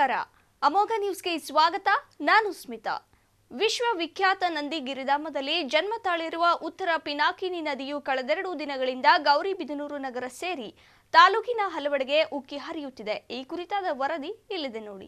ನಮಸ್ಕಾರ ಅಮೋಘ ನ್ಯೂಸ್ಗೆ ಸ್ವಾಗತ ನಾನು ಸ್ಮಿತಾ ವಿಶ್ವವಿಖ್ಯಾತ ನಂದಿ ಗಿರಿಧಾಮದಲ್ಲಿ ಜನ್ಮ ತಾಳಿರುವ ಉತ್ತರ ಪಿನಾಕಿನಿ ನದಿಯು ಕಳೆದೆರಡು ದಿನಗಳಿಂದ ಗೌರಿಬಿದನೂರು ನಗರ ಸೇರಿ ತಾಲೂಕಿನ ಹಲವೆಡೆಗೆ ಉಕ್ಕಿ ಹರಿಯುತ್ತಿದೆ ಈ ಕುರಿತಾದ ವರದಿ ಇಲ್ಲಿದೆ ನೋಡಿ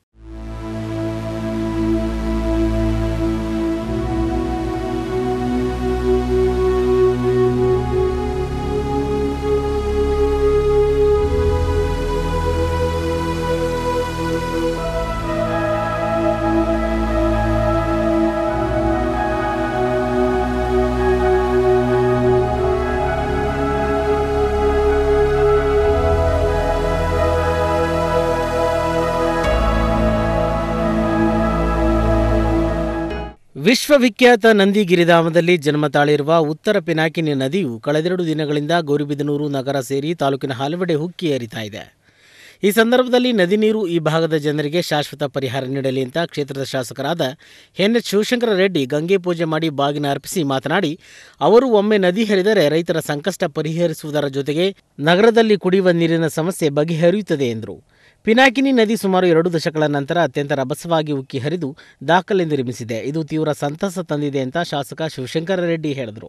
ವಿಶ್ವವಿಖ್ಯಾತ ನಂದಿ ಗಿರಿಧಾಮದಲ್ಲಿ ಜನ್ಮ ತಾಳಿರುವ ಉತ್ತರ ಪಿನಾಕಿನಿ ನದಿಯು ಕಳೆದೆರಡು ದಿನಗಳಿಂದ ಗೌರಿಬಿದನೂರು ನಗರ ಸೇರಿ ತಾಲೂಕಿನ ಹಲವೆಡೆ ಉಕ್ಕಿ ಹರಿತಾ ಇದೆ ಈ ಸಂದರ್ಭದಲ್ಲಿ ನದಿ ನೀರು ಈ ಭಾಗದ ಜನರಿಗೆ ಶಾಶ್ವತ ಪರಿಹಾರ ನೀಡಲಿ ಅಂತ ಕ್ಷೇತ್ರದ ಶಾಸಕರಾದ ಎನ್ ಎಚ್ ಶಿವಶಂಕರ ರೆಡ್ಡಿ ಗಂಗೆ ಪೂಜೆ ಮಾಡಿ ಬಾಗಿನ ಅರ್ಪಿಸಿ ಮಾತನಾಡಿ ಅವರು ಒಮ್ಮೆ ನದಿ ಹರಿದರೆ ರೈತರ ಸಂಕಷ್ಟ ಪರಿಹರಿಸುವುದರ ಜೊತೆಗೆ ನಗರದಲ್ಲಿ ಕುಡಿಯುವ ನೀರಿನ ಸಮಸ್ಯೆ ಬಗೆಹರಿಯುತ್ತದೆ ಎಂದರು ಪಿನಾಕಿನಿ ನದಿ ಸುಮಾರು ಎರಡು ದಶಕಗಳ ನಂತರ ಅತ್ಯಂತ ರಭಸವಾಗಿ ಉಕ್ಕಿ ಹರಿದು ದಾಖಲೆ ನಿರ್ಮಿಸಿದೆ ಇದು ತೀವ್ರ ಸಂತಸ ತಂದಿದೆ ಅಂತ ಶಾಸಕ ಶಿವಶಂಕರ ರೆಡ್ಡಿ ಹೇಳಿದರು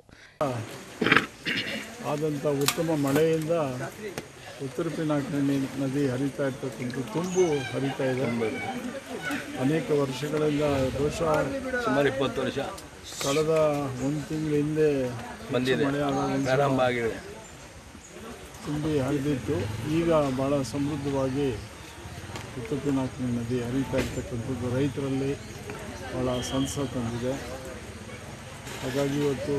ಆದಂಥ ಉತ್ತಮ ಮಳೆಯಿಂದ ಉತ್ತರ ಪಿನಾಕಿನಿ ನದಿ ಹರಿತಾ ಇರ್ತಕ್ಕಂಥ ತುಂಬು ಹರಿತಾ ಇದೆ ಅನೇಕ ವರ್ಷಗಳಿಂದ ಬಹುಶಃ ಸುಮಾರು ಇಪ್ಪತ್ತು ವರ್ಷ ಕಳೆದ ಒಂದು ತಿಂಗಳ ಹಿಂದೆ ಬಂದಿದೆ ಮಳೆ ಆದಾಗ ಒಂದು ಸಲ ಪ್ರಾರಂಭ ಆಗಿದೆ ತುಂಬಿ ಹರಿದಿತ್ತು ಈಗ ಭಾಳ ಸಮೃದ್ಧವಾಗಿ ಉತ್ತರ ಪಿನಾಕಿನಿ ನದಿ ಹರಿತಾ ಇರ್ತಕ್ಕಂಥದ್ದು ರೈತರಲ್ಲಿ ಭಾಳ ಸಂತಸ ತಂದಿದೆ ಹಾಗಾಗಿ ಇವತ್ತು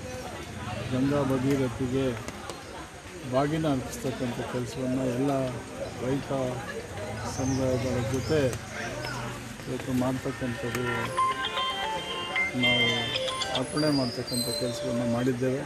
ಗಂಗಾ ಭಗೀರಥಿಗೆ ಬಾಗಿನ ಅರ್ಪಿಸ್ತಕ್ಕಂಥ ಕೆಲಸವನ್ನು ಎಲ್ಲ ರೈತ ಸಮುದಾಯಗಳ ಜೊತೆ ಇವತ್ತು ಮಾಡ್ತಕ್ಕಂಥದ್ದು ನಾವು ಅರ್ಪಣೆ ಮಾಡ್ತಕ್ಕಂಥ ಕೆಲಸವನ್ನು ಮಾಡಿದ್ದೇವೆ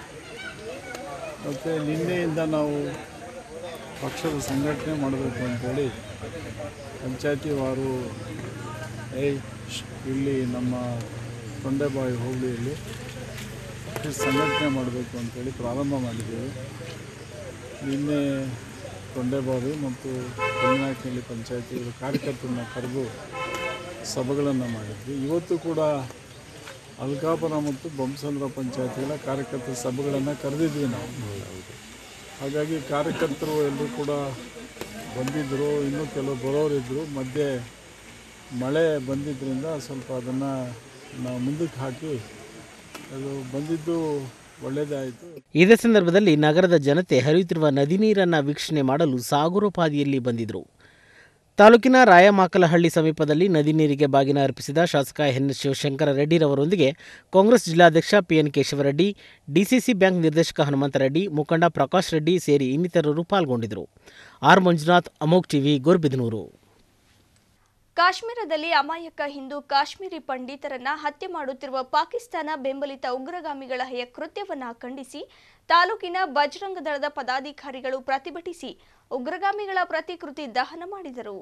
ಮತ್ತು ನಿನ್ನೆಯಿಂದ ನಾವು ಪಕ್ಷದ ಸಂಘಟನೆ ಮಾಡಬೇಕು ಅಂತೇಳಿ ಪಂಚಾಯತಿ ವಾರು ಏಯ್ ಶ್- ಇಲ್ಲಿ ನಮ್ಮ ತೊಂಡೆಬಾವಿ ಹೋಬಳಿಯಲ್ಲಿ ಪಕ್ಷದ ಸಂಘಟನೆ ಮಾಡಬೇಕು ಅಂತೇಳಿ ಪ್ರಾರಂಭ ಮಾಡಿದ್ದೇವೆ ನಿನ್ನೆ ತೊಂಡೆಬಾವಿ ಮತ್ತು ಕಲ್ಲಿನಾಕಿನಲ್ಲಿ ಪಂಚಾಯತಿಗಳು ಕಾರ್ಯಕರ್ತರನ್ನ ಕರೆದು ಸಭೆಗಳನ್ನು ಮಾಡಿದ್ವಿ ಇವತ್ತು ಕೂಡ ಅಲ್ಕಾಪುರ ಮತ್ತು ಬೊಮ್ಮಸಂದ್ರ ಪಂಚಾಯತಿಗಳ ಕಾರ್ಯಕರ್ತರ ಸಭೆಗಳನ್ನು ಕರೆದಿದ್ವಿ ನಾವು ಹಾಗಾಗಿ ಕಾರ್ಯಕರ್ತರು ಎಲ್ಲರೂ ಕೂಡ ಬಂದಿದ್ದರು ಇನ್ನೂ ಕೆಲವು ಬರೋರಿದ್ದರು ಮಧ್ಯೆ ಮಳೆ ಬಂದಿದ್ದರಿಂದ ಸ್ವಲ್ಪ ಅದನ್ನು ನಾವು ಮುಂದಕ್ಕೆ ಹಾಕಿ ಅದು ಬಂದಿದ್ದು ಒಳ್ಳೆಯದೇ ಆಯಿತು ಇದೇ ಸಂದರ್ಭದಲ್ಲಿ ನಗರದ ಜನತೆ ಹರಿಯುತ್ತಿರುವ ನದಿ ನೀರನ್ನು ವೀಕ್ಷಣೆ ಮಾಡಲು ಸಾಗರೋಪಾದಿಯಲ್ಲಿ ಬಂದಿದ್ದರು ತಾಲೂಕಿನ ರಾಯಮಾಕಲಹಳ್ಳಿ ಸಮೀಪದಲ್ಲಿ ನದಿ ನೀರಿಗೆ ಬಾಗಿನ ಅರ್ಪಿಸಿದ ಶಾಸಕ ಎನ್ ಎಸ್ ಶಿವಶಂಕರ ರೆಡ್ಡಿರವರೊಂದಿಗೆ ಕಾಂಗ್ರೆಸ್ ಜಿಲ್ಲಾಧ್ಯಕ್ಷ ಪಿಎನ್ ಕೇಶವರೆಡ್ಡಿ ಡಿಸಿಸಿ ಬ್ಯಾಂಕ್ ನಿರ್ದೇಶಕ ಹನುಮಂತರೆಡ್ಡಿ ಮುಖಂಡ ಪ್ರಕಾಶ್ ರೆಡ್ಡಿ ಸೇರಿ ಇನ್ನಿತರರು ಪಾಲ್ಗೊಂಡಿದ್ದರು ಆರ್ ಮಂಜುನಾಥ್ ಅಮೋಕ್ ಟಿವಿ ಗೋರ್ಬಿದನೂರು ಕಾಶ್ಮೀರದಲ್ಲಿ ಅಮಾಯಕ ಹಿಂದೂ ಕಾಶ್ಮೀರಿ ಪಂಡಿತರನ್ನ ಹತ್ಯೆ ಮಾಡುತ್ತಿರುವ ಪಾಕಿಸ್ತಾನ ಬೆಂಬಲಿತ ಉಗ್ರಗಾಮಿಗಳ ಹಯ ಕೃತ್ಯವನ್ನ ಖಂಡಿಸಿ ತಾಲೂಕಿನ ಬಜರಂಗ ದಳದ ಪದಾಧಿಕಾರಿಗಳು ಪ್ರತಿಭಟಿಸಿ ಉಗ್ರಗಾಮಿಗಳ ಪ್ರತಿಕೃತಿ ದಹನ ಮಾಡಿದರು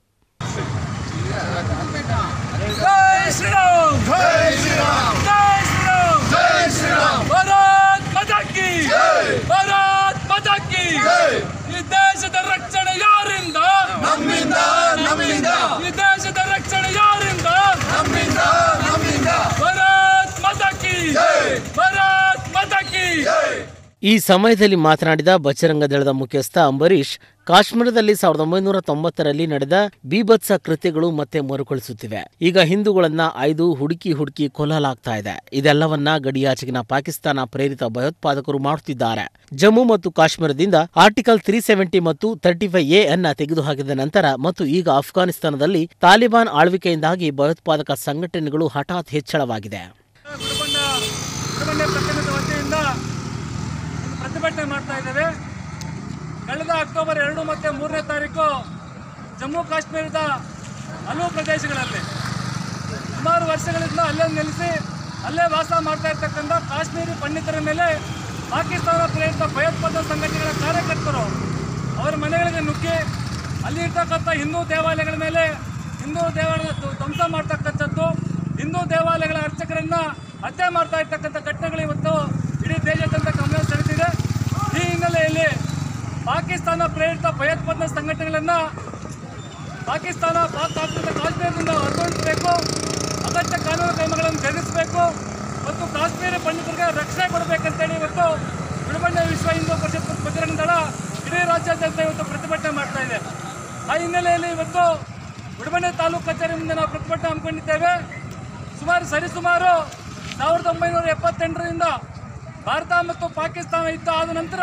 जय श्री राम जय श्री राम जय श्री राम जय श्री राम भारत माता की ಭಾರತ್ ಮಾತಾ ಕಿ ಈ ದೇಶದ ರಕ್ಷಣೆ ಯಾರಿಂದ ನಮ್ಮಿಂದ ನಮ್ಮಿಂದ ಈ ದೇಶದ ರಕ್ಷಣೆ ಯಾರಿಂದ ನಮ್ಮಿಂದ ನಮ್ಮಿಂದ ಭಾರತ್ ಮಾತಾ ಕಿ ಭಾರತ್ ಮಾತಾ ಕಿ ಈ ಸಮಯದಲ್ಲಿ ಮಾತನಾಡಿದ ಬಜರಂಗ ದಳದ ಮುಖ್ಯಸ್ಥ ಅಂಬರೀಷ್ ಕಾಶ್ಮೀರದಲ್ಲಿ ಸಾವಿರದ ಒಂಬೈನೂರ ತೊಂಬತ್ತರಲ್ಲಿ ನಡೆದ ಬೀಭತ್ಸ ಕೃತ್ಯಗಳು ಮತ್ತೆ ಮರುಕಳಿಸುತ್ತಿವೆ ಈಗ ಹಿಂದೂಗಳನ್ನ ಆಯ್ದು ಹುಡುಕಿ ಹುಡುಕಿ ಕೊಲ್ಲಲಾಗ್ತಾ ಇದೆ ಇದೆಲ್ಲವನ್ನ ಗಡಿಯಾಚೆಗಿನ ಪಾಕಿಸ್ತಾನ ಪ್ರೇರಿತ ಭಯೋತ್ಪಾದಕರು ಮಾಡುತ್ತಿದ್ದಾರೆ ಜಮ್ಮು ಮತ್ತು ಕಾಶ್ಮೀರದಿಂದ ಆರ್ಟಿಕಲ್ ತ್ರೀ ಸೆವೆಂಟಿ ಮತ್ತು ತರ್ಟಿ ಫೈವ್ ಎ ಅನ್ನ ತೆಗೆದುಹಾಕಿದ ನಂತರ ಮತ್ತು ಈಗ ಅಫ್ಘಾನಿಸ್ತಾನದಲ್ಲಿ ತಾಲಿಬಾನ್ ಆಳ್ವಿಕೆಯಿಂದಾಗಿ ಭಯೋತ್ಪಾದಕ ಸಂಘಟನೆಗಳು ಹಠಾತ್ ಹೆಚ್ಚಳವಾಗಿದೆ ಕುಟುಂಬ ಸುಬ್ರಹ್ಮಣ್ಯ ಪ್ರಕರಣದ ವತಿಯಿಂದ ಒಂದು ಪ್ರತಿಭಟನೆ ಮಾಡ್ತಾ ಇದ್ದೇವೆ ಕಳೆದ ಅಕ್ಟೋಬರ್ ಎರಡು ಮತ್ತು ಮೂರನೇ ತಾರೀಕು ಜಮ್ಮು ಕಾಶ್ಮೀರದ ಹಲವು ಪ್ರದೇಶಗಳಲ್ಲಿ ಸುಮಾರು ವರ್ಷಗಳಿಂದ ಅಲ್ಲೇ ನೆಲೆಸಿ ಅಲ್ಲೇ ವಾಸ ಮಾಡ್ತಾ ಇರ್ತಕ್ಕಂಥ ಕಾಶ್ಮೀರಿ ಪಂಡಿತರ ಮೇಲೆ ಪಾಕಿಸ್ತಾನ ಪ್ರೇರಿತ ಭಯೋತ್ಪಾದಕ ಸಂಘಟನೆಗಳ ಕಾರ್ಯಕರ್ತರು ಅವರ ಮನೆಗಳಿಗೆ ನುಗ್ಗಿ ಅಲ್ಲಿ ಇರ್ತಕ್ಕಂಥ ಹಿಂದೂ ದೇವಾಲಯಗಳ ಮೇಲೆ ಹಿಂದೂ ದೇವಾಲಯ ಧ್ವಂಸ ಮಾಡ್ತಕ್ಕಂಥದ್ದು ಹಿಂದೂ ದೇವಾಲಯಗಳ ಅರ್ಚಕರನ್ನ ಹತ್ಯೆ ಮಾಡ್ತಾ ಇರ್ತಕ್ಕಂಥ ಘಟನೆಗಳು ಇವತ್ತು ಇಡೀ ದೇಶಾದ್ಯಂತ ಗಮನ ಸೆಳೆದಿದೆ ಈ ಹಿನ್ನೆಲೆಯಲ್ಲಿ ಪಾಕಿಸ್ತಾನ ಪ್ರೇರಿತ ಭಯೋತ್ಪಾದನಾ ಸಂಘಟನೆಗಳನ್ನ ಪಾಕಿಸ್ತಾನ ಪಾಕ್ ಆಕ್ರಮಿತ ಕಾಶ್ಮೀರದಿಂದ ಹೊರಗೊಳಿಸಬೇಕು ಅಗತ್ಯ ಕಾನೂನು ಕ್ರಮಗಳನ್ನು ಜರುಗಿಸಬೇಕು ಮತ್ತು ಕಾಶ್ಮೀರಿ ಪಂಡಿತರಿಗೆ ರಕ್ಷಣೆ ಕೊಡಬೇಕಂತೇಳಿ ಇವತ್ತು ವಿಡುಬಣ್ಣ ವಿಶ್ವ ಹಿಂದೂ ಪರಿಷತ್ ಮತ್ತು ಬಜರಂಗ ದಳ ಇಡೀ ರಾಜ್ಯಾದ್ಯಂತ ಇವತ್ತು ಪ್ರತಿಭಟನೆ ಮಾಡ್ತಾ ಇದೆ ಆ ಹಿನ್ನೆಲೆಯಲ್ಲಿ ಇವತ್ತು ವಿಡುಬಣ್ಣೆ ತಾಲೂಕು ಕಚೇರಿ ಮುಂದೆ ನಾವು ಪ್ರತಿಭಟನೆ ಹಮ್ಮಿಕೊಂಡಿದ್ದೇವೆ ಸುಮಾರು ಸರಿಸುಮಾರು ಸಾವಿರದ ಒಂಬೈನೂರ ಎಪ್ಪತ್ತೆಂಟರಿಂದ ಭಾರತ ಮತ್ತು ಪಾಕಿಸ್ತಾನ ಯುದ್ಧ ಆದ ನಂತರ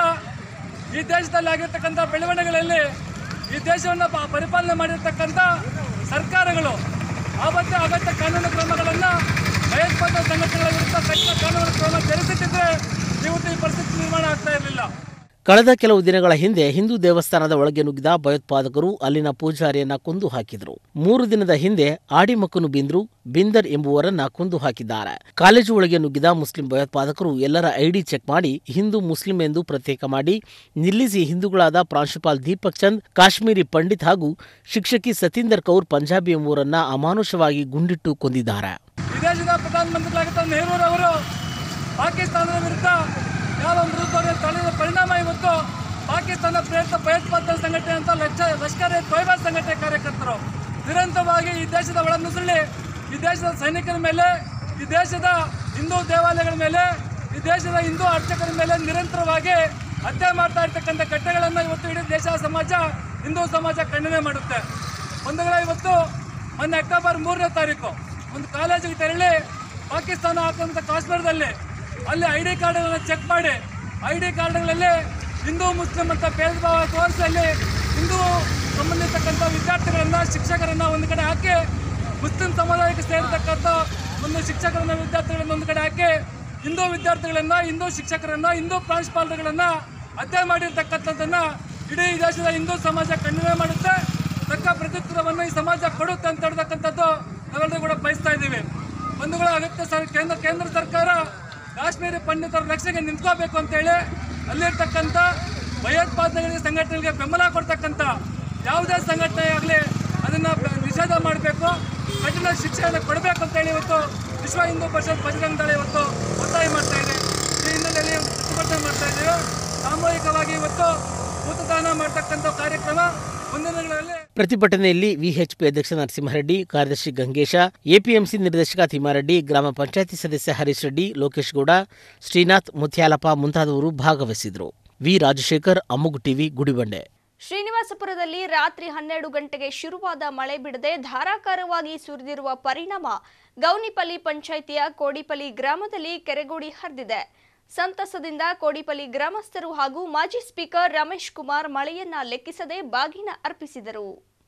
ಈ ದೇಶದಲ್ಲಿ ಆಗಿರ್ತಕ್ಕಂಥ ಬೆಳವಣಿಗೆಗಳಲ್ಲಿ ಈ ದೇಶವನ್ನು ಪ- ಪರಿಪಾಲನೆ ಮಾಡಿರ್ತಕ್ಕಂಥ ಸರ್ಕಾರಗಳು ಆವತ್ತೇ ಅಗತ್ಯ ಕಾನೂನು ಕ್ರಮಗಳನ್ನು ಭಯೋತ್ಪಾದಕ ಸಂಘಟನೆಗಳ ವಿರುದ್ಧ ಕಠಿಣ ಕಾನೂನು ಕ್ರಮ ಜರುಗಿಸುತ್ತಿದ್ದರೆ ಇವತ್ತು ಈ ಪರಿಸ್ಥಿತಿ ನಿರ್ಮಾಣ ಆಗ್ತಾ ಇರಲಿಲ್ಲ ಕಳೆದ ಕೆಲವು ದಿನಗಳ ಹಿಂದೆ ಹಿಂದೂ ದೇವಸ್ಥಾನದ ಒಳಗೆ ನುಗ್ಗಿದ ಭಯೋತ್ಪಾದಕರು ಅಲ್ಲಿನ ಪೂಜಾರಿಯನ್ನ ಕೊಂದು ಹಾಕಿದ್ರು ಮೂರು ದಿನದ ಹಿಂದೆ ಆಡಿಮಕ್ಕನು ಬಿಂದ್ರು ಬಿಂದರ್ ಎಂಬುವರನ್ನ ಕೊಂದು ಹಾಕಿದ್ದಾರೆ ಕಾಲೇಜು ಒಳಗೆ ನುಗ್ಗಿದ ಮುಸ್ಲಿಂ ಭಯೋತ್ಪಾದಕರು ಎಲ್ಲರ ಐಡಿ ಚೆಕ್ ಮಾಡಿ ಹಿಂದೂ ಮುಸ್ಲಿಂ ಎಂದು ಪ್ರತ್ಯೇಕ ಮಾಡಿ ನಿಲ್ಲಿಸಿ ಹಿಂದೂಗಳಾದ ಪ್ರಾಂಶುಪಾಲ್ ದೀಪಕ್ ಚಂದ್ ಕಾಶ್ಮೀರಿ ಪಂಡಿತ್ ಹಾಗೂ ಶಿಕ್ಷಕಿ ಸತೀಂದರ್ ಕೌರ್ ಪಂಜಾಬಿ ಎಂಬುವರನ್ನ ಅಮಾನುಷವಾಗಿ ಗುಂಡಿಟ್ಟು ಕೊಂದಿದ್ದಾರೆ ಈ ದೇಶದ ಪ್ರಧಾನಮಂತ್ರಿಗಳಾಗಿದ್ದ ನೆಹರೂರವರು ಪಾಕಿಸ್ತಾನದ ವಿರುದ್ಧ ಯಾವ ಮೃದುತ್ವದ ತಳೆದ ಪರಿಣಾಮ ಇವತ್ತು ಪಾಕಿಸ್ತಾನ ಪ್ರೇರಿತ ಭಯೋತ್ಪಾದಕ ಸಂಘಟನೆ ಅಂತ ಲಕ್ಷ ಲಷ್ಕರ್ ಎ ತೊಯ್ಬಾ ಸಂಘಟನೆ ಕಾರ್ಯಕರ್ತರು ನಿರಂತರವಾಗಿ ಈ ದೇಶದ ಒಳನುಸುಳಿ ಈ ದೇಶದ ಸೈನಿಕರ ಮೇಲೆ ಈ ದೇಶದ ಹಿಂದೂ ದೇವಾಲಯಗಳ ಮೇಲೆ ಈ ದೇಶದ ಹಿಂದೂ ಅರ್ಚಕರ ಮೇಲೆ ನಿರಂತರವಾಗಿ ಹತ್ಯೆ ಮಾಡ್ತಾ ಇರ್ತಕ್ಕಂಥ ಘಟ್ಟಗಳನ್ನು ಇವತ್ತು ಇಡೀ ದೇಶ ಸಮಾಜ ಹಿಂದೂ ಸಮಾಜ ಖಂಡನೆ ಮಾಡುತ್ತೆ ಒಂದುಗಳ ಇವತ್ತು ಮೊನ್ನೆ ಅಕ್ಟೋಬರ್ ಮೂರನೇ ತಾರೀಕು ಒಂದು ಕಾಲೇಜಿಗೆ ತೆರಳಿ ಪಾಕಿಸ್ತಾನ ಆಕ್ರಮಿತ ಕಾಶ್ಮೀರದಲ್ಲಿ ಅಲ್ಲಿ ಐ ಡಿ ಕಾರ್ಡ್ಗಳನ್ನು ಚೆಕ್ ಮಾಡಿ ಐ ಡಿ ಕಾರ್ಡ್ಗಳಲ್ಲಿ ಹಿಂದೂ ಮುಸ್ಲಿಂ ಅಂತ ಭೇದ ಭಾವ ತೋರಿಸಿ ಅಲ್ಲಿ ಹಿಂದೂ ಸಂಬಂಧಿತಕ್ಕಂಥ ವಿದ್ಯಾರ್ಥಿಗಳನ್ನ ಶಿಕ್ಷಕರನ್ನ ಒಂದು ಕಡೆ ಹಾಕಿ ಮುಸ್ಲಿಂ ಸಮುದಾಯಕ್ಕೆ ಸೇರಿರ್ತಕ್ಕಂಥ ಒಂದು ಶಿಕ್ಷಕರನ್ನ ವಿದ್ಯಾರ್ಥಿಗಳನ್ನ ಒಂದು ಕಡೆ ಹಾಕಿ ಹಿಂದೂ ವಿದ್ಯಾರ್ಥಿಗಳನ್ನ ಹಿಂದೂ ಶಿಕ್ಷಕರನ್ನ ಹಿಂದೂ ಪ್ರಾಂಶುಪಾಲರುಗಳನ್ನ ಹತ್ಯೆ ಮಾಡಿರ್ತಕ್ಕಂಥದ್ದನ್ನ ಇಡೀ ದೇಶದ ಹಿಂದೂ ಸಮಾಜ ಖಂಡನೆ ಮಾಡುತ್ತೆ ತಕ್ಕ ಪ್ರತ್ಯುತ್ತರವನ್ನು ಈ ಸಮಾಜ ಕೊಡುತ್ತೆ ಅಂತ ಹೇಳ್ತಕ್ಕಂಥದ್ದು ನಾವೆಲ್ಲರೂ ಕೂಡ ಬಯಸ್ತಾ ಇದ್ದೀವಿ ಬಂಧುಗಳ ಅಗತ್ಯ ಸರ್ ಕೇಂದ್ರ ಕೇಂದ್ರ ಸರ್ಕಾರ ಕಾಶ್ಮೀರಿ ಪಂಡಿತರ ರಕ್ಷಣೆಗೆ ನಿಂತ್ಕೋಬೇಕು ಅಂತೇಳಿ ಅಲ್ಲಿರ್ತಕ್ಕಂಥ ಭಯೋತ್ಪಾದನೆಗಳಿಗೆ ಸಂಘಟನೆಗಳಿಗೆ ಬೆಂಬಲ ಕೊಡ್ತಕ್ಕಂಥ ಯಾವುದೇ ಸಂಘಟನೆ ಆಗಲಿ ಅದನ್ನು ನಿಷೇಧ ಮಾಡಬೇಕು ಕಠಿಣ ಶಿಕ್ಷೆಯನ್ನು ಕೊಡಬೇಕು ಅಂತೇಳಿ ಇವತ್ತು ವಿಶ್ವ ಹಿಂದೂ ಪರಿಷತ್ ಬಜರಂಗ ದಳ ಇವತ್ತು ಒತ್ತಾಯ ಮಾಡ್ತಾ ಇದೆ ಈ ಹಿನ್ನೆಲೆಯಲ್ಲಿ ಪ್ರತಿಭಟನೆ ಮಾಡ್ತಾ ಇದ್ದೇವೆ ಸಾಮೂಹಿಕವಾಗಿ ಇವತ್ತು ಭೂತದಾನ ಮಾಡ್ತಕ್ಕಂಥ ಕಾರ್ಯಕ್ರಮ ಮುಂದಿನ ದಿನಗಳಲ್ಲಿ ಪ್ರತಿಭಟನೆಯಲ್ಲಿ ವಿಎಚ್ಪಿ ಅಧ್ಯಕ್ಷ ನರಸಿಂಹರೆಡ್ಡಿ ಕಾರ್ಯದರ್ಶಿ ಗಂಗೇಶ ಎಪಿಎಂಸಿ ನಿರ್ದೇಶಕ ತಿಮ್ಮಾರೆಡ್ಡಿ ಗ್ರಾಮ ಪಂಚಾಯತಿ ಸದಸ್ಯ ಹರೀಶ್ ರೆಡ್ಡಿ ಲೋಕೇಶ್ ಗೌಡ ಶ್ರೀನಾಥ್ ಮುತ್ಯಾಲಪ್ಪ ಮುಂತಾದವರು ಭಾಗವಹಿಸಿದರು ವಿ ರಾಜಶೇಖರ್ ಅಮ್ಮುಗು ಟಿವಿ ಗುಡಿಬಂಡೆ ಶ್ರೀನಿವಾಸಪುರದಲ್ಲಿ ರಾತ್ರಿ ಹನ್ನೆರಡು ಗಂಟೆಗೆ ಶುರುವಾದ ಮಳೆ ಬಿಡದೆ ಧಾರಾಕಾರವಾಗಿ ಸುರಿದಿರುವ ಪರಿಣಾಮ ಗೌನಿಪಲ್ಲಿ ಪಂಚಾಯಿತಿಯ ಕೋಡಿಪಲ್ಲಿ ಗ್ರಾಮದಲ್ಲಿ ಕೆರೆಗೋಡಿ ಹರಿದಿದೆ ಸಂತಸದಿಂದ ಕೋಡಿಪಲ್ಲಿ ಗ್ರಾಮಸ್ಥರು ಹಾಗೂ ಮಾಜಿ ಸ್ಪೀಕರ್ ರಮೇಶ್ ಕುಮಾರ್ ಮಳೆಯನ್ನ ಲೆಕ್ಕಿಸದೆ ಬಾಗಿನ ಅರ್ಪಿಸಿದರು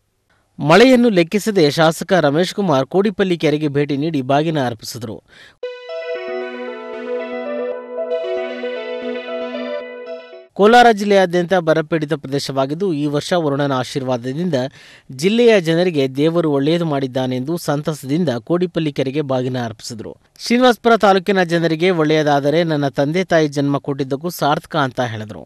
ಮಳೆಯನ್ನು ಲೆಕ್ಕಿಸದೆ ಶಾಸಕ ರಮೇಶ್ ಕುಮಾರ್ ಕೋಡಿಪಲ್ಲಿ ಕೆರೆಗೆ ಭೇಟಿ ನೀಡಿ ಬಾಗಿನ ಅರ್ಪಿಸಿದರು ಕೋಲಾರ ಜಿಲ್ಲೆಯಾದ್ಯಂತ ಬರಪೀಡಿತ ಪ್ರದೇಶವಾಗಿದ್ದು ಈ ವರ್ಷ ವರುಣನ ಆಶೀರ್ವಾದದಿಂದ ಜಿಲ್ಲೆಯ ಜನರಿಗೆ ದೇವರು ಒಳ್ಳೆಯದು ಮಾಡಿದ್ದಾನೆಂದು ಸಂತಸದಿಂದ ಕೋಡಿಪಲ್ಲಿ ಕೆರೆಗೆ ಬಾಗಿನ ಅರ್ಪಿಸಿದರು ಶ್ರೀನಿವಾಸಪುರ ತಾಲೂಕಿನ ಜನರಿಗೆ ಒಳ್ಳೆಯದಾದರೆ ನನ್ನ ತಂದೆ ತಾಯಿ ಜನ್ಮ ಕೊಟ್ಟಿದ್ದಕ್ಕೂ ಸಾರ್ಥಕ ಅಂತ ಹೇಳಿದರು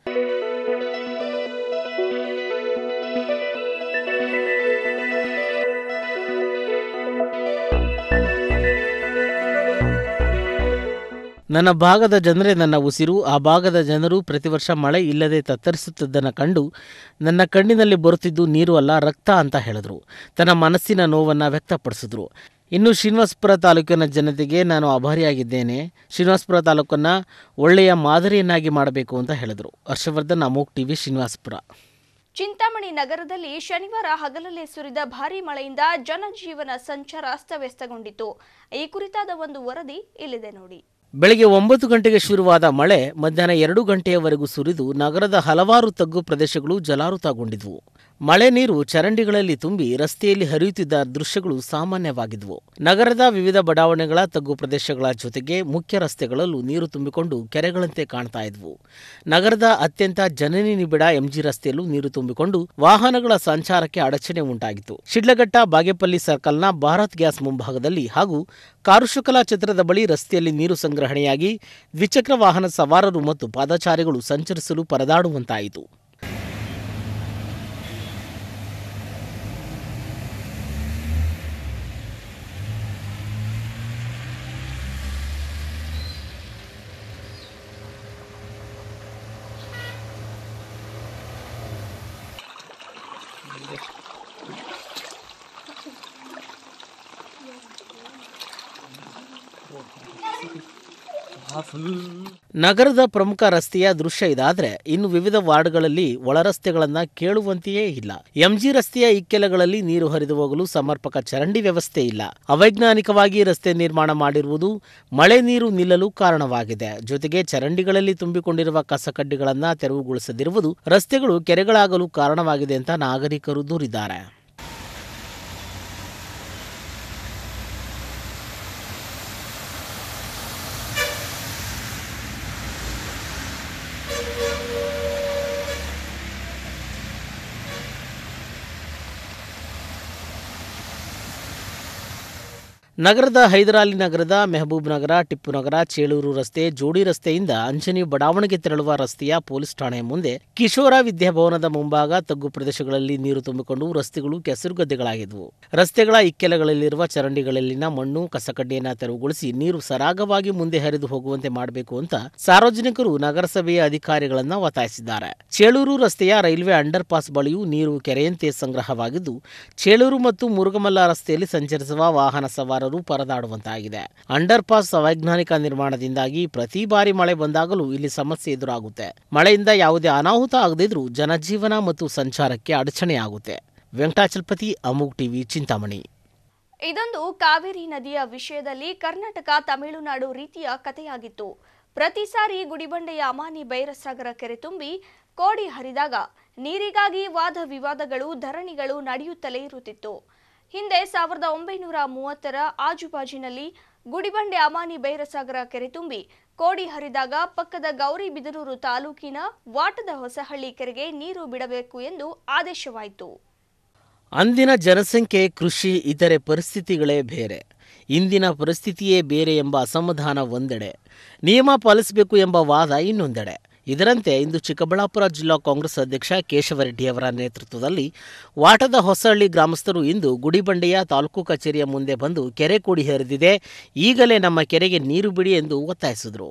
ನನ್ನ ಭಾಗದ ಜನರೇ ನನ್ನ ಉಸಿರು ಆ ಭಾಗದ ಜನರು ಪ್ರತಿ ವರ್ಷ ಮಳೆ ಇಲ್ಲದೆ ತತ್ತರಿಸುತ್ತಿದ್ದನ್ನು ಕಂಡು ನನ್ನ ಕಣ್ಣಿನಲ್ಲಿ ಬರುತ್ತಿದ್ದು ನೀರು ಅಲ್ಲ ರಕ್ತ ಅಂತ ಹೇಳಿದ್ರು ತನ್ನ ಮನಸ್ಸಿನ ನೋವನ್ನು ವ್ಯಕ್ತಪಡಿಸಿದ್ರು ಇನ್ನು ಶ್ರೀನಿವಾಸಪುರ ತಾಲೂಕಿನ ಜನತೆಗೆ ನಾನು ಆಭಾರಿಯಾಗಿದ್ದೇನೆ ಶ್ರೀನಿವಾಸಪುರ ತಾಲೂಕನ್ನು ಒಳ್ಳೆಯ ಮಾದರಿಯನ್ನಾಗಿ ಮಾಡಬೇಕು ಅಂತ ಹೇಳಿದರು ಹರ್ಷವರ್ಧನ್ ಅಮೋಕ್ ಟಿವಿ ಶ್ರೀನಿವಾಸಪುರ ಚಿಂತಾಮಣಿ ನಗರದಲ್ಲಿ ಶನಿವಾರ ಹಗಲಲ್ಲೇ ಸುರಿದ ಭಾರೀ ಮಳೆಯಿಂದ ಜನಜೀವನ ಸಂಚಾರ ಅಸ್ತವ್ಯಸ್ತಗೊಂಡಿತು ಈ ಕುರಿತಾದ ಒಂದು ವರದಿ ಇಲ್ಲಿದೆ ನೋಡಿ ಬೆಳಗ್ಗೆ ಒಂಬತ್ತು ಗಂಟೆಗೆ ಶುರುವಾದ ಮಳೆ ಮಧ್ಯಾಹ್ನ ಎರಡು ಗಂಟೆಯವರೆಗೂ ಸುರಿದು ನಗರದ ಹಲವಾರು ತಗ್ಗು ಪ್ರದೇಶಗಳು ಜಲಾವೃತಗೊಂಡಿದ್ವು ಮಳೆ ನೀರು ಚರಂಡಿಗಳಲ್ಲಿ ತುಂಬಿ ರಸ್ತೆಯಲ್ಲಿ ಹರಿಯುತ್ತಿದ್ದ ದೃಶ್ಯಗಳು ಸಾಮಾನ್ಯವಾಗಿದ್ವು ನಗರದ ವಿವಿಧ ಬಡಾವಣೆಗಳ ತಗ್ಗು ಪ್ರದೇಶಗಳ ಜೊತೆಗೆ ಮುಖ್ಯ ರಸ್ತೆಗಳಲ್ಲೂ ನೀರು ತುಂಬಿಕೊಂಡು ಕೆರೆಗಳಂತೆ ಕಾಣ್ತಾ ಇದ್ವು ನಗರದ ಅತ್ಯಂತ ಜನನಿ ನಿಬಿಡ ಎಂಜಿ ರಸ್ತೆಯಲ್ಲೂ ನೀರು ತುಂಬಿಕೊಂಡು ವಾಹನಗಳ ಸಂಚಾರಕ್ಕೆ ಅಡಚಣೆ ಉಂಟಾಗಿತ್ತು ಶಿಡ್ಲಘಟ್ಟ ಬಾಗೇಪಲ್ಲಿ ಸರ್ಕಲ್ನ ಭಾರತ್ ಗ್ಯಾಸ್ ಮುಂಭಾಗದಲ್ಲಿ ಹಾಗೂ ಕಾರುಶುಕಲಾ ಚಿತ್ರದ ಬಳಿ ರಸ್ತೆಯಲ್ಲಿ ನೀರು ಸಂಗ್ರಹಣೆಯಾಗಿ ದ್ವಿಚಕ್ರ ವಾಹನ ಸವಾರರು ಮತ್ತು ಪಾದಚಾರಿಗಳು ಸಂಚರಿಸಲು ಪರದಾಡುವಂತಾಯಿತು ನಗರದ ಪ್ರಮುಖ ರಸ್ತೆಯ ದೃಶ್ಯ ಇದಾದ್ರೆ ಇನ್ನು ವಿವಿಧ ವಾರ್ಡ್ಗಳಲ್ಲಿ ಒಳರಸ್ತೆಗಳನ್ನ ಕೇಳುವಂತೆಯೇ ಇಲ್ಲ ಎಂಜಿ ರಸ್ತೆಯ ಇಕ್ಕೆಲಗಳಲ್ಲಿ ನೀರು ಹರಿದು ಹೋಗಲು ಸಮರ್ಪಕ ಚರಂಡಿ ವ್ಯವಸ್ಥೆ ಇಲ್ಲ ಅವೈಜ್ಞಾನಿಕವಾಗಿ ರಸ್ತೆ ನಿರ್ಮಾಣ ಮಾಡಿರುವುದು ಮಳೆ ನೀರು ನಿಲ್ಲಲು ಕಾರಣವಾಗಿದೆ ಜೊತೆಗೆ ಚರಂಡಿಗಳಲ್ಲಿ ತುಂಬಿಕೊಂಡಿರುವ ಕಸಕಡ್ಡಿಗಳನ್ನ ತೆರವುಗೊಳಿಸದಿರುವುದು ರಸ್ತೆಗಳು ಕೆರೆಗಳಾಗಲು ಕಾರಣವಾಗಿದೆ ಅಂತ ನಾಗರಿಕರು ದೂರಿದ್ದಾರೆ ನಗರದ ಹೈದರಾಲಿ ನಗರದ ಮೆಹಬೂಬ್ ನಗರ ಟಿಪ್ಪು ನಗರ ಚೇಳೂರು ರಸ್ತೆ ಜೋಡಿ ರಸ್ತೆಯಿಂದ ಅಂಜನಿ ಬಡಾವಣೆಗೆ ತೆರಳುವ ರಸ್ತೆಯ ಪೊಲೀಸ್ ಠಾಣೆಯ ಮುಂದೆ ಕಿಶೋರ ವಿದ್ಯಾಭವನದ ಮುಂಭಾಗ ತಗ್ಗು ಪ್ರದೇಶಗಳಲ್ಲಿ ನೀರು ತುಂಬಿಕೊಂಡು ರಸ್ತೆಗಳು ಕೆಸರುಗದ್ದೆಗಳಾಗಿದ್ವು ರಸ್ತೆಗಳ ಇಕ್ಕೆಲಗಳಲ್ಲಿರುವ ಚರಂಡಿಗಳಲ್ಲಿನ ಮಣ್ಣು ಕಸಕಡ್ಡಿಯನ್ನ ತೆರವುಗೊಳಿಸಿ ನೀರು ಸರಾಗವಾಗಿ ಮುಂದೆ ಹರಿದು ಹೋಗುವಂತೆ ಮಾಡಬೇಕು ಅಂತ ಸಾರ್ವಜನಿಕರು ನಗರಸಭೆಯ ಅಧಿಕಾರಿಗಳನ್ನ ಒತ್ತಾಯಿಸಿದ್ದಾರೆ ಚೇಳೂರು ರಸ್ತೆಯ ರೈಲ್ವೆ ಅಂಡರ್ ಪಾಸ್ ಬಳಿಯೂ ನೀರು ಕೆರೆಯಂತೆ ಸಂಗ್ರಹವಾಗಿದ್ದು ಚೇಳೂರು ಮತ್ತು ಮುರುಗಮಲ್ಲ ರಸ್ತೆಯಲ್ಲಿ ಸಂಚರಿಸುವ ವಾಹನ ಸವಾರರು ಪರದಾಡುವಂತಾಗಿದೆ ಅಂಡರ್ ಪಾಸ್ ಅವೈಜ್ಞಾನಿಕ ನಿರ್ಮಾಣದಿಂದಾಗಿ ಪ್ರತಿ ಬಾರಿ ಮಳೆ ಬಂದಾಗಲೂ ಇಲ್ಲಿ ಸಮಸ್ಯೆ ಎದುರಾಗುತ್ತೆ ಮಳೆಯಿಂದ ಯಾವುದೇ ಅನಾಹುತ ಆಗದಿದ್ರೂ ಜನಜೀವನ ಮತ್ತು ಸಂಚಾರಕ್ಕೆ ಅಡಚಣೆಯಾಗುತ್ತೆ ವೆಂಕಟಾಚಲಪತಿ ಅಮುಗ್ ಟಿವಿ ಚಿಂತಾಮಣಿ ಇದೊಂದು ಕಾವೇರಿ ನದಿಯ ವಿಷಯದಲ್ಲಿ ಕರ್ನಾಟಕ ತಮಿಳುನಾಡು ರೀತಿಯ ಕಥೆಯಾಗಿತ್ತು ಪ್ರತಿ ಸಾರಿ ಗುಡಿಬಂಡೆಯ ಅಮಾನಿ ಬೈರಸಾಗರ ಕೆರೆ ತುಂಬಿ ಕೋಡಿ ಹರಿದಾಗ ನೀರಿಗಾಗಿ ವಾದ ವಿವಾದಗಳು ಧರಣಿಗಳು ನಡೆಯುತ್ತಲೇ ಇರುತ್ತಿತ್ತು ಹಿಂದೆ ಸಾವಿರದ ಒಂಬೈನೂರ ಮೂವತ್ತರ ಆಜುಬಾಜಿನಲ್ಲಿ ಗುಡಿಬಂಡೆ ಅಮಾನಿ ಬೈರಸಾಗರ ಕೆರೆ ತುಂಬಿ ಕೋಡಿ ಹರಿದಾಗ ಪಕ್ಕದ ಗೌರಿಬಿದನೂರು ತಾಲೂಕಿನ ವಾಟದ ಹೊಸಹಳ್ಳಿ ಕೆರೆಗೆ ನೀರು ಬಿಡಬೇಕು ಎಂದು ಆದೇಶವಾಯಿತು ಅಂದಿನ ಜನಸಂಖ್ಯೆ ಕೃಷಿ ಇತರೆ ಪರಿಸ್ಥಿತಿಗಳೇ ಬೇರೆ ಇಂದಿನ ಪರಿಸ್ಥಿತಿಯೇ ಬೇರೆ ಎಂಬ ಅಸಮಾಧಾನ ಒಂದೆಡೆ ನಿಯಮ ಪಾಲಿಸಬೇಕು ಎಂಬ ವಾದ ಇನ್ನೊಂದೆಡೆ ಇದರಂತೆ ಇಂದು ಚಿಕ್ಕಬಳ್ಳಾಪುರ ಜಿಲ್ಲಾ ಕಾಂಗ್ರೆಸ್ ಅಧ್ಯಕ್ಷ ಕೇಶವರೆಡ್ಡಿ ಅವರ ನೇತೃತ್ವದಲ್ಲಿ ವಾಟದ ಹೊಸಹಳ್ಳಿ ಗ್ರಾಮಸ್ಥರು ಇಂದು ಗುಡಿಬಂಡೆಯ ತಾಲೂಕು ಕಚೇರಿಯ ಮುಂದೆ ಬಂದು ಕೆರೆ ಕೂಡಿ ಹರಿದಿದೆ ಈಗಲೇ ನಮ್ಮ ಕೆರೆಗೆ ನೀರು ಬಿಡಿ ಎಂದು ಒತ್ತಾಯಿಸಿದರು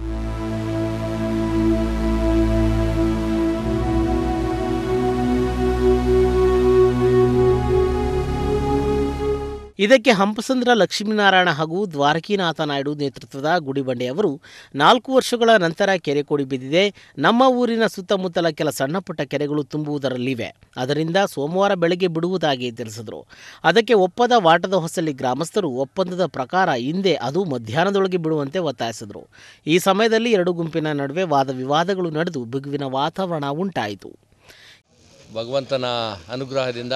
ಇದಕ್ಕೆ ಹಂಪಸಂದ್ರ ಲಕ್ಷ್ಮೀನಾರಾಯಣ ಹಾಗೂ ದ್ವಾರಕೀನಾಥ ನಾಯ್ಡು ನೇತೃತ್ವದ ಗುಡಿಬಂಡೆ ಅವರು ನಾಲ್ಕು ವರ್ಷಗಳ ನಂತರ ಕೆರೆ ಕೋಡಿ ಬಿದ್ದಿದೆ ನಮ್ಮ ಊರಿನ ಸುತ್ತಮುತ್ತಲ ಕೆಲ ಸಣ್ಣಪುಟ್ಟ ಕೆರೆಗಳು ತುಂಬುವುದರಲ್ಲಿವೆ ಅದರಿಂದ ಸೋಮವಾರ ಬೆಳಗ್ಗೆ ಬಿಡುವುದಾಗಿ ತಿಳಿಸಿದರು ಅದಕ್ಕೆ ಒಪ್ಪದ ವಾಟದ ಹೊಸಲಿ ಗ್ರಾಮಸ್ಥರು ಒಪ್ಪಂದದ ಪ್ರಕಾರ ಹಿಂದೆ ಅದು ಮಧ್ಯಾಹ್ನದೊಳಗೆ ಬಿಡುವಂತೆ ಒತ್ತಾಯಿಸಿದರು ಈ ಸಮಯದಲ್ಲಿ ಎರಡು ಗುಂಪಿನ ನಡುವೆ ವಾದ ವಿವಾದಗಳು ನಡೆದು ಬಿಗುವಿನ ವಾತಾವರಣ ಉಂಟಾಯಿತು ಭಗವಂತನ ಅನುಗ್ರಹದಿಂದ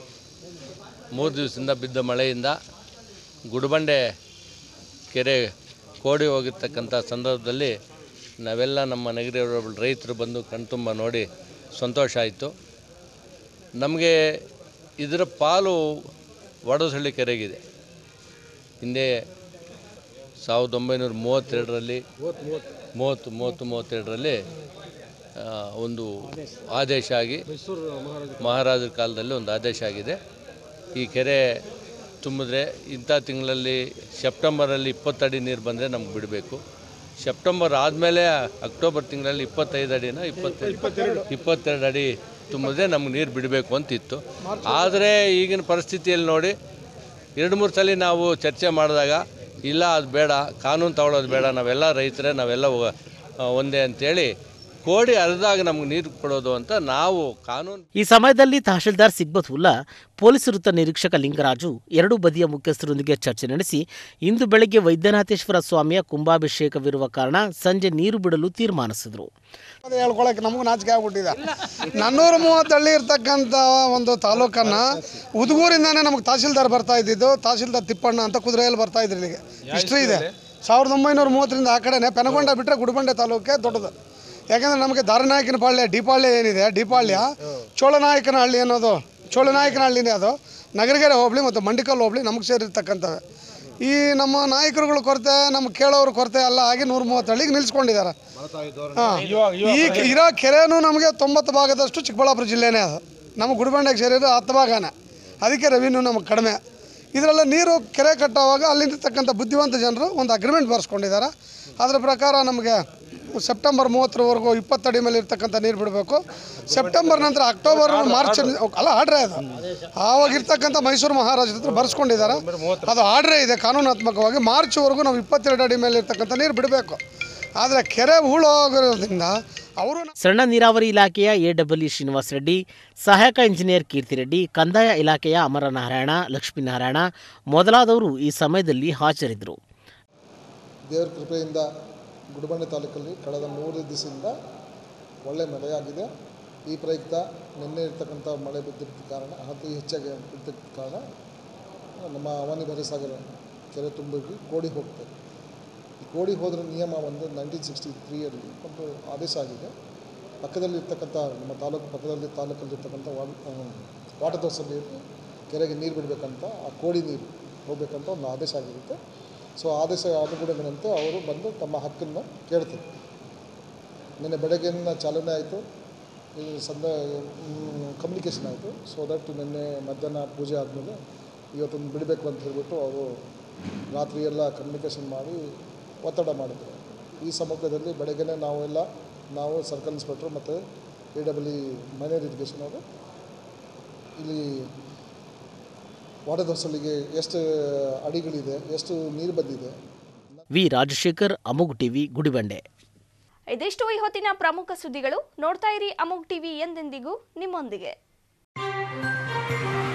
ಮೂರು ದಿವಸದಿಂದ ಬಿದ್ದ ಮಳೆಯಿಂದ ಗುಡಿಬಂಡೆ ಕೆರೆ ಕೋಡಿ ಹೋಗಿರ್ತಕ್ಕಂಥ ಸಂದರ್ಭದಲ್ಲಿ ನಾವೆಲ್ಲ ನಮ್ಮ ನಗರ ರೈತರು ಬಂದು ಕಣ್ತುಂಬ ನೋಡಿ ಸಂತೋಷ ಆಯಿತು ನಮಗೆ ಇದರ ಪಾಲು ವಡಸಳ್ಳಿ ಕೆರೆಗಿದೆ ಹಿಂದೆ ಸಾವಿರದ ಒಂಬೈನೂರ ಮೂವತ್ತೆರಡರಲ್ಲಿ ಮೂವತ್ತು ಮೂವತ್ತು ಮೂವತ್ತೆರಡರಲ್ಲಿ ಆ, ಒಂದು ಆದೇಶ ಆಗಿ ಮಹಾರಾಜರ ಕಾಲದಲ್ಲಿ ಒಂದು ಆದೇಶ ಆಗಿದೆ ಈ ಕೆರೆ ತುಂಬಿದ್ರೆ ಇಂಥ ತಿಂಗಳಲ್ಲಿ ಸೆಪ್ಟೆಂಬರಲ್ಲಿ ಇಪ್ಪತ್ತಡಿ ನೀರು ಬಂದರೆ ನಮ್ಗೆ ಬಿಡಬೇಕು ಸೆಪ್ಟೆಂಬರ್ ಆದಮೇಲೆ ಅಕ್ಟೋಬರ್ ತಿಂಗಳಲ್ಲಿ ಇಪ್ಪತ್ತೈದು ಅಡಿನ ಇಪ್ಪತ್ತೆರಡು ಇಪ್ಪತ್ತೆರಡು ಅಡಿ ತುಂಬಿದ್ರೆ ನಮ್ಗೆ ನೀರು ಬಿಡಬೇಕು ಅಂತಿತ್ತು ಆದರೆ ಈಗಿನ ಪರಿಸ್ಥಿತಿಯಲ್ಲಿ ನೋಡಿ ಎರಡು ಮೂರು ಸಲ ನಾವು ಚರ್ಚೆ ಮಾಡಿದಾಗ ಇಲ್ಲ ಅದು ಬೇಡ ಕಾನೂನು ತಗೊಳ್ಳೋದು ಬೇಡ ನಾವೆಲ್ಲ ರೈತರೇ ನಾವೆಲ್ಲ ಒ- ಒಂದೇ ಅಂತೇಳಿ ಕೋಡಿ ಅರ್ದಾಗ ನಮ್ಗೆ ನೀರು ಕೊಡೋದು ಅಂತ ನಾವು ಕಾನೂನು ಈ ಸಮಯದಲ್ಲಿ ತಹಶೀಲ್ದಾರ್ ಸಿಗ್ಬತುಲ್ಲಾ ಪೊಲೀಸ್ ವೃತ್ತ ನಿರೀಕ್ಷಕ ಲಿಂಗರಾಜು ಎರಡೂ ಬದಿಯ ಮುಖ್ಯಸ್ಥರೊಂದಿಗೆ ಚರ್ಚೆ ನಡೆಸಿ ಇಂದು ಬೆಳಗ್ಗೆ ವೈದ್ಯನಾಥೇಶ್ವರ ಸ್ವಾಮಿಯ ಕುಂಭಾಭಿಷೇಕವಿರುವ ಕಾರಣ ಸಂಜೆ ನೀರು ಬಿಡಲು ತೀರ್ಮಾನಿಸಿದರು ಅದು ಹೇಳ್ಕೊಳಕ್ಕೆ ನಮಗೂ ನಾಚಿಕೆ ಆಗ್ಬಿಟ್ಟಿದೆ ನಾನ್ನೂರ ಮೂವತ್ತು ಹಳ್ಳಿ ಇರ್ತಕ್ಕಂಥ ಒಂದು ತಾಲೂಕನ್ನ ಉದಗೂರಿಂದಾನೇ ನಮಗೆ ತಹಸೀಲ್ದಾರ್ ಬರ್ತಾ ಇದ್ದಿದ್ದು ತಹಸೀಲ್ದಾರ್ ತಿಪ್ಪಣ್ಣ ಅಂತ ಕುದುರೆಯಲ್ಲಿ ಬರ್ತಾ ಇದ್ರು ಇಲ್ಲಿಗೆ ಹಿಸ್ಟ್ರಿ ಇದೆ ಸಾವಿರದ ಒಂಬೈನೂರ ಮೂವತ್ತರಿಂದ ಆ ಕಡೆನೇ ಪೆನಗೊಂಡ ಬಿಟ್ಟರೆ ಗುಡಿಬಂಡೆ ತಾಲೂಕೆ ದೊಡ್ಡದು ಯಾಕಂದರೆ ನಮಗೆ ದಾರನಾಯಕನ ಪಾಳ್ಯ ಡಿಪಾಳ್ಯ ಏನಿದೆ ಡಿಪಾಳ್ಯ ಚೋಳನಾಯಕನ ಹಳ್ಳಿ ಅನ್ನೋದು ಚೋಳನಾಯಕನ ಹಳ್ಳಿನೇ ಅದು ನಗರಗೆರೆ ಹೋಬಳಿ ಮತ್ತು ಮಂಡಿಕಲ್ ಹೋಬಳಿ ನಮಗೆ ಸೇರಿರ್ತಕ್ಕಂಥವೆ ಈ ನಮ್ಮ ನಾಯಕರುಗಳ ಕೊರತೆ ನಮ್ಮ ಕೇಳೋರ ಕೊರತೆ ಎಲ್ಲ ಆಗಿ ನೂರ ಮೂವತ್ತು ಹಳ್ಳಿಗೆ ನಿಲ್ಸ್ಕೊಂಡಿದ್ದಾರೆ ಹಾಂ ಈ ಇರೋ ಕೆರೆನೂ ನಮಗೆ ತೊಂಬತ್ತು ಭಾಗದಷ್ಟು ಚಿಕ್ಕಬಳ್ಳಾಪುರ ಜಿಲ್ಲೆನೇ ಅದು ನಮ್ಮ ಗುಡಿಬಂಡೆಗೆ ಸೇರಿರೋ ಹತ್ತು ಭಾಗನೇ ಅದಕ್ಕೆ ರೆವಿನ್ಯೂ ನಮಗೆ ಕಡಿಮೆ ಇದರೆಲ್ಲ ನೀರು ಕೆರೆ ಕಟ್ಟುವಾಗ ಅಲ್ಲಿರ್ತಕ್ಕಂಥ ಬುದ್ಧಿವಂತ ಜನರು ಒಂದು ಅಗ್ರಿಮೆಂಟ್ ಬರ್ಸ್ಕೊಂಡಿದ್ದಾರೆ ಅದರ ಪ್ರಕಾರ ನಮಗೆ ಸೆಪ್ಟೆಂಬರ್ ಮೂವತ್ತರವರೆಗೂ ಇಪ್ಪತ್ತಡಿ ಮೇಲೆ ಇರ್ತಕ್ಕಂಥ ನೀರು ಬಿಡಬೇಕು ಸೆಪ್ಟೆಂಬರ್ ನಂತರ ಅಕ್ಟೋಬರ್ ಮಾರ್ಚ್ ಅಲ್ಲ ಆರ್ಡ್ರೇ ಅದು ಆವಾಗ ಇರ್ತಕ್ಕಂಥ ಮೈಸೂರು ಮಹಾರಾಜರ ಹತ್ರ ಬರ್ಸ್ಕೊಂಡಿದ್ದಾರೆ ಅದು ಆರ್ಡ್ರೇ ಇದೆ ಕಾನೂನಾತ್ಮಕವಾಗಿ ಮಾರ್ಚ್ವರೆಗೂ ನಾವು ಇಪ್ಪತ್ತೆರಡು ಅಡಿ ಮೇಲೆ ಇರ್ತಕ್ಕಂಥ ನೀರು ಬಿಡಬೇಕು ಆದರೆ ಕೆರೆ ಹೂಳೋಗಿರೋದ್ರಿಂದ ಅವರು ಸಣ್ಣ ನೀರಾವರಿ ಇಲಾಖೆಯ ಎಡಬ್ಲ್ಯೂ ಶ್ರೀನಿವಾಸ ರೆಡ್ಡಿ ಸಹಾಯಕ ಇಂಜಿನಿಯರ್ ಕೀರ್ತಿರೆಡ್ಡಿ ಕಂದಾಯ ಇಲಾಖೆಯ ಅಮರನಾರಾಯಣ ಲಕ್ಷ್ಮೀನಾರಾಯಣ ಮೊದಲಾದವರು ಈ ಸಮಯದಲ್ಲಿ ಹಾಜರಿದ್ದರು ದೇವರ ಕೃಪೆಯಿಂದ ಗುಡಿಬಂಡೆ ತಾಲೂಕಲ್ಲಿ ಕಳೆದ ಮೂರು ದಿವಸದಿಂದ ಒಳ್ಳೆ ಮಳೆಯಾಗಿದೆ ಈ ಪ್ರಯುಕ್ತ ನಿನ್ನೆ ಇರ್ತಕ್ಕಂಥ ಮಳೆ ಬಿದ್ದಿದ್ದ ಕಾರಣ ಅತಿ ಹೆಚ್ಚಾಗಿ ಬಿದ್ದಿದ್ದ ಕಾರಣ ನಮ್ಮ ಅವನಿ ಭರಸಾಗರ ಕೆರೆ ತುಂಬಿ ಕೋಡಿ ಹೋಗ್ತದೆ ಈ ಕೋಡಿ ಹೋದ್ರ ನಿಯಮ ಒಂದು ನೈನ್ಟೀನ್ ಸಿಕ್ಸ್ಟಿ ತ್ರೀಯಲ್ಲಿ ಒಂದು ಆದೇಶ ಆಗಿದೆ ಪಕ್ಕದಲ್ಲಿ ಇರ್ತಕ್ಕಂಥ ನಮ್ಮ ತಾಲೂಕು ಪಕ್ಕದಲ್ಲಿ ತಾಲೂಕಲ್ಲಿ ಇರ್ತಕ್ಕಂಥ ವಾಟರ್ ದೋಸಲ್ಲಿ ಕೆರೆಗೆ ನೀರು ಬಿಡಬೇಕಂತ ಆ ಕೋಡಿ ನೀರು ಹೋಗ್ಬೇಕಂತ ಒಂದು ಆದೇಶ ಆಗಿರುತ್ತೆ ಸೊ ಆದೇಶ ಅನುಗುಣದಂತೆ ಅವರು ಬಂದು ತಮ್ಮ ಹಕ್ಕನ್ನು ಕೇಳ್ತಾರೆ ನಿನ್ನೆ ಬೆಳಗ್ಗೆನ ಚಾಲನೆ ಆಯಿತು ಇದು ಸಂದ ಕಮ್ಯುನಿಕೇಷನ್ ಆಯಿತು ಸೊ ದಟ್ ನಿನ್ನೆ ಮಧ್ಯಾಹ್ನ ಪೂಜೆ ಆದಮೇಲೆ ಇವತ್ತೊಂದು ಬಿಡಬೇಕು ಅಂತ ಹೇಳ್ಬಿಟ್ಟು ಅವರು ರಾತ್ರಿ ಎಲ್ಲ ಕಮ್ಯುನಿಕೇಷನ್ ಮಾಡಿ ಒತ್ತಡ ಮಾಡಿದ್ರು ಈ ಸಮಗ್ರದಲ್ಲಿ ಬೆಳಗ್ಗೆನೇ ನಾವೆಲ್ಲ ನಾವು ಸರ್ಕಲ್ ಇನ್ಸ್ಪೆಕ್ಟ್ರು ಮತ್ತು ಎ ಡಬ್ಲ್ಯೂ ಮೈನರ್ ಇರಿಗೇಷನ್ ಅವರು ಇಲ್ಲಿ ವಾಟರ್ದೋಸಲ್ಲಿಗೆ ಎಷ್ಟು ಅಡಿಗಳಿದೆ ಎಷ್ಟು ನೀರು ಬಂದಿದೆ ವಿ ರಾಜಶೇಖರ್ ಅಮುಗ್ ಟಿವಿ ಗುಡಿಬಂಡೆ ಇದಿಷ್ಟು ಈ ಹೊತ್ತಿನ ಪ್ರಮುಖ ಸುದ್ದಿಗಳು ನೋಡ್ತಾ ಇರಿ ಅಮೋಗ್ ಟಿವಿ ಎಂದೆಂದಿಗೂ ನಿಮ್ಮೊಂದಿಗೆ